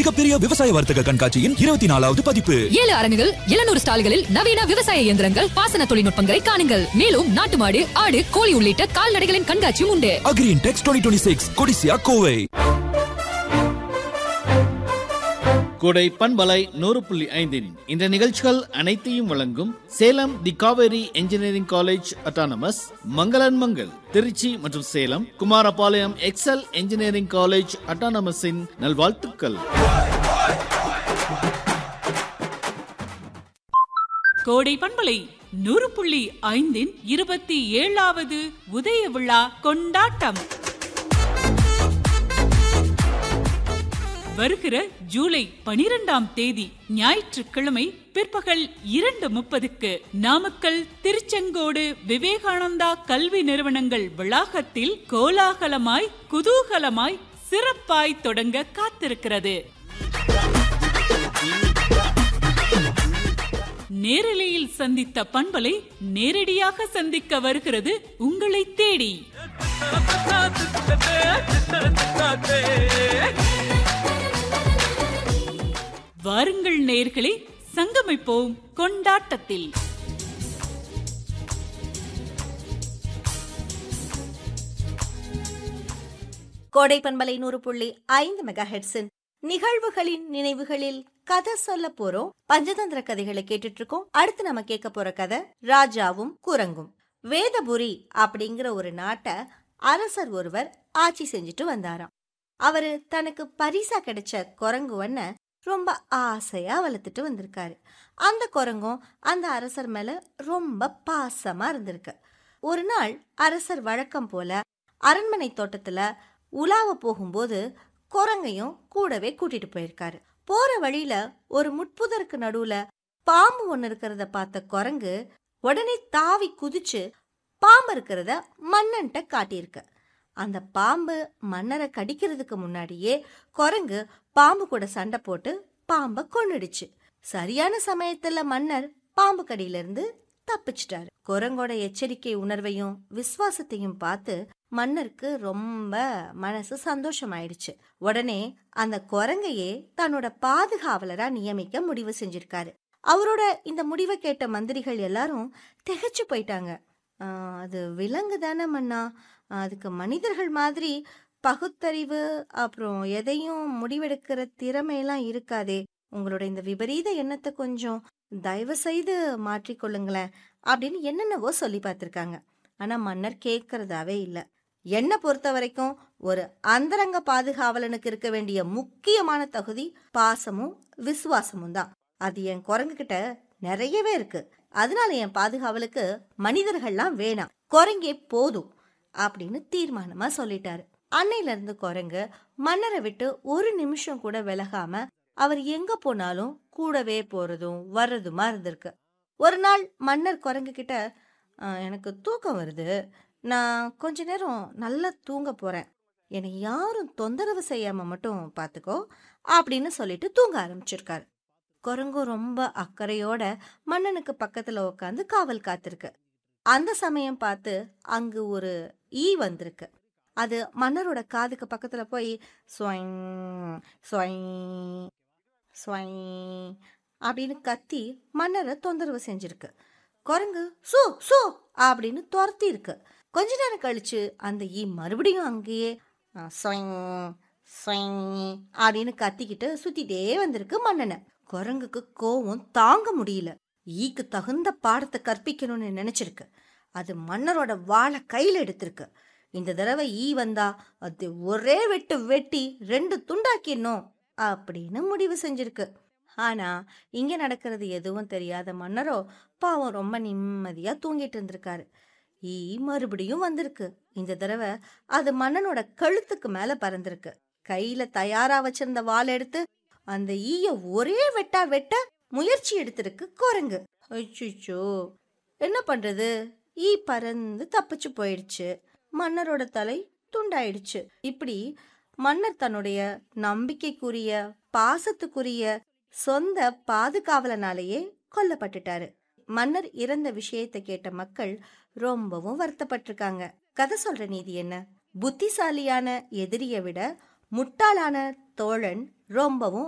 மிகப்பெரிய விவசாய வர்த்தக கண்காட்சியின் இருபத்தி நாலாவது பதிப்பு ஏழு அரங்குகள் எழுநூறு ஸ்டால்களில் நவீன விவசாய இயந்திரங்கள் பாசன தொழில்நுட்பங்களை காணுங்கள் மேலும் நாட்டு மாடு ஆடு கோழி உள்ளிட்ட கால்நடைகளின் கண்காட்சியும் உண்டு Agri Intex twenty twenty six Codissia Kovai Kodai பண்பலை நூறு புள்ளி ஐந்தின் இந்த நிகழ்ச்சிகள் அனைத்தையும் வழங்கும் Salem the Kaveri engineering college autonomous மங்களன் மங்கள் திருச்சி மற்றும் Salem Kumarapalayam Excel engineering college அட்டானமஸின் நல்வாழ்த்துக்கள் கோடை பண்பலை நூறு புள்ளி ஐந்தின் இருபத்தி ஏழாவது உதய விழா கொண்டாட்டம் வருகிற ஜூலை பனிரெண்டாம் தேதி ஞாயிற்றுக்கிழமை பிற்பகல் இரண்டு முப்பதுக்கு நாமக்கல் திருச்செங்கோடு விவேகானந்தா கல்வி நிறுவனங்கள் வளாகத்தில் கோலாகலமாய் குதூகலமாய் சிறப்பாய் தொடங்க காத்திருக்கிறது நேரலையில் சந்தித்த பண்பலை நேரடியாக சந்திக்க வருகிறது உங்களை தேடி வாருங்கள் நேயர்களே சங்கமிப்போம் கொண்டாட்டத்தில் கோடை பண்பலை நூறு புள்ளி ஐந்து மெகா ஹெட்ஸின் நிகழ்வுகளின் நினைவுகளில் கதை சொல்ல போறோம் பஞ்சதந்திர கதைகளை கேட்டுட்டு இருக்கோம் அடுத்து நம்ம கேட்க போற கதை ராஜாவும் குரங்கும் வேதபுரி அப்படிங்கிற ஒரு நாட்டை அரசர் ஒருவர் ஆட்சி செஞ்சுட்டு வந்தாராம் அவரு தனக்கு பரிசா கிடைச்ச குரங்கு ஒன்ன ரொம்ப ஆசையா வளர்த்துட்டு வந்திருக்காரு அந்த குரங்கும் அந்த அரசர் மேல ரொம்ப பாசமா இருந்திருக்கு ஒரு நாள் அரசர் வழக்கம் போல அரண்மனை தோட்டத்துல உலாவ போகும்போது குரங்கையும் கூடவே கூட்டிட்டு போயிருக்காரு போற வழியில ஒரு முட்புதருக்கு நடுவுல பாம்பு ஒண்ணு இருக்கிறத பார்த்த குரங்கு உடனே தாவி குதிச்சு பாம்பு இருக்கிறத மன்னன்ட்ட காட்டியிருக்கு அந்த பாம்பு மன்னரை கடிக்கிறதுக்கு முன்னாடியே குரங்கு பாம்பு கூட சண்டை போட்டு பாம்பை கொன்னுடுச்சு சரியான சமயத்துல மன்னர் பாம்பு கடியில இருந்து தப்பிச்சிட்டாரு குரங்கோட எச்சரிக்கை உணர்வையும் விசுவாசத்தையும் பார்த்து மன்னருக்கு ரொம்ப மனசு சந்தோஷமாயிடுச்சு உடனே அந்த குரங்கையே தன்னோட பாதுகாவலரா நியமிக்க முடிவு செஞ்சிருக்காரு அவரோட இந்த முடிவை கேட்ட மந்திரிகள் எல்லாரும் திகைச்சு போயிட்டாங்க ஆஹ், அது விலங்கு தானே மன்னா அதுக்கு மனிதர்கள் மாதிரி பகுத்தறிவு அப்புறம் எதையும் முடிவெடுக்கிற திறமையெல்லாம் இருக்காதே உங்களோட இந்த விபரீத எண்ணத்தை கொஞ்சம் தயவு செய்து மாற்றிக்கொள்ளுங்களேன் அப்படின்னு என்னென்னவோ சொல்லி பார்த்துருக்காங்க ஆனா மன்னர் கேட்கறதாவே இல்லை என்னை பொறுத்த வரைக்கும் ஒரு அந்தரங்க பாதுகாவலனுக்கு இருக்க வேண்டிய முக்கியமான தகுதி பாசமும் விசுவாசமும் தான் அது என் குரங்கு கிட்ட நிறையவே இருக்கு அதனால என் பாதுகாவலுக்கு மனிதர்கள்லாம் வேணாம் குரங்கே போதும் அப்படின்னு தீர்மானமா சொல்லிட்டாரு அன்னையில இருந்து குரங்கு மன்னரை விட்டு ஒரு நிமிஷம் கூட விலகாம அவர் எங்க போனாலும் கூடவே போறதும் வர்றதுமா இருந்திருக்கு ஒரு நாள் மன்னர் குரங்கு கிட்ட "ஆ, எனக்கு தூக்கம் வருது நான் கொஞ்ச நேரம் நல்லா தூங்க போறேன் என்னை யாரும் தொந்தரவு செய்யாம மட்டும் பாத்துக்கோ அப்படின்னு சொல்லிட்டு தூங்க ஆரம்பிச்சிருக்காரு குரங்கும் ரொம்ப அக்கறையோட மன்னனுக்கு பக்கத்துல உட்காந்து காவல் காத்திருக்கு அந்த சமயம் பார்த்து அங்கு ஒரு ஈ வந்திருக்கு அது மன்னரோட காதுக்கு பக்கத்துல போய் ஸ்வைங் ஸ்வைங் ஸ்வைங் அப்படின்னு கத்தி மன்னரை தொந்தரவு செஞ்சிருக்கு குரங்கு சு சு அப்படின்னு துரத்தி இருக்கு கொஞ்ச நேரம் கழிச்சு அந்த ஈ மறுபடியும் அங்கேயே அஹ், ஸ்வைங் ஸ்வைங் அப்படின்னு கத்திக்கிட்டு சுத்திட்டே வந்திருக்கு மன்னனை குரங்குக்கு கோவம் தாங்க முடியல ஈக்கு தகுந்த பாடத்தை கற்பிக்கணும்னு நினைச்சிருக்கு அது மன்னரோட வாளை கையில எடுத்திருக்கு இந்த தடவை ஈ வந்தா அது ஒரே வெட்டு வெட்டி ரெண்டு துண்டாக்கிடணும் அப்படின்னு முடிவு செஞ்சிருக்கு ஆனா இங்க நடக்கிறது எதுவும் தெரியாத மன்னரோ பாவம் ரொம்ப நிம்மதியா தூங்கிட்டு இருந்திருக்காரு ஈ மறுபடியும் வந்திருக்கு இந்த தடவை அது மன்னனோட கழுத்துக்கு மேல பறந்திருக்கு கையில தயாரா வச்சிருந்த வாள் எடுத்து அந்த ஈய ஒரே வெட்டா வெட்ட முயற்சி எடுத்திருக்கு குரங்கு அச்சோ என்ன பண்றது ஈ பறந்து தப்பிச்சு போயிடுச்சு மன்னரோட தலை துண்டாயிடுச்சு இப்படி மன்னர் தன்னுடைய நம்பிக்கைக்குரிய பாசத்துக்குரிய சொந்த பாதுகாவலனாலேயே கொல்லப்பட்டுட்டாரு மன்னர் இறந்த விஷயத்தை கேட்ட மக்கள் ரொம்பவும் வருத்தப்பட்டிருக்காங்க கதை சொல்ற நீதி என்ன புத்திசாலியான எதிரியை விட முட்டாளான தோழன் ரொம்பவும்